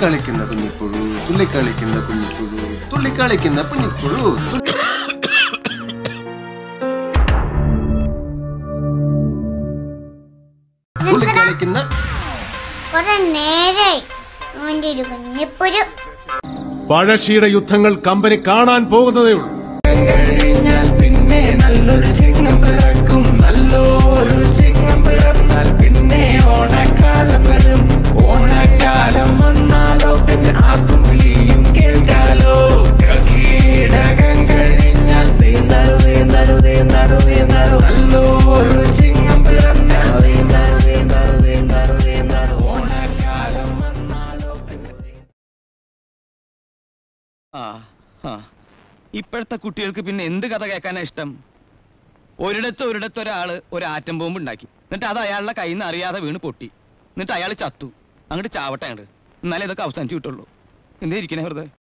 തുള്ളിക്കളിക്കുന്ന കുഞ്ഞിപ്പുഴു തുള്ളിക്കളിക്കുന്ന കുഞ്ഞിപ്പുഴു തുള്ളിക്കളിക്കുന്ന കുഞ്ഞിപ്പുഴു തുള്ളി- തുള്ളിക്കളിക്കുന്ന കുറെ നേരായി അവന്റെ ഒരു കുഞ്ഞിപ്പൊരു പഴശ്ശിയുടെ യുദ്ധങ്ങൾ കമ്പനി കാണാൻ പോകുന്നതേ ഉള്ളൂ കഴിഞ്ഞാൽ പിന്നെ നല്ലൊരു ചിങ്ങം പിറക്കും നല്ലൊരു ചിങ്ങം പിറന്നാൽ പിന്നെ ഓണക്കാലം വരും ഓണക്കാലം വന്നാലോ പിന്നെ ആർക്കും വിളിയും കേൾക്കാലോ കീടകം കഴിഞ്ഞാൽ തീന്തരു തീന്തരു തീന്തരു തീന്തരു നല്ലൊരു ചിങ്ങം പിറന്നാൽ തീന്തരു തീന്തരു തീന്തരു തീന്തരു ഓണക്കാലം വന്നാലോ പിന്നെ ആ ആ ഇപ്പോഴത്തെ കുട്ടികൾക്ക് പിന്നെ എന്ത് കഥ കേൾക്കാനാ ഇഷ്ടം ഒരിടത്ത് ഒരിടത്ത് ഒരാള് ഒരു ആറ്റം ബോംബ് ഉണ്ടാക്കി എന്നിട്ട് അത് അയാളുടെ കയ്യിൽ നിന്ന് അറിയാതെ വീണ് പൊട്ടി എന്നിട്ട് അയാൾ ചത്തു അങ്ങോട്ട് ചാവട്ടെ അങ്ങോട്ട് എന്നാലേ ഇതൊക്കെ അവസാനിച്ചു കിട്ടുള്ളൂ എന്തേ ഇരിക്കണേ വെറുതെ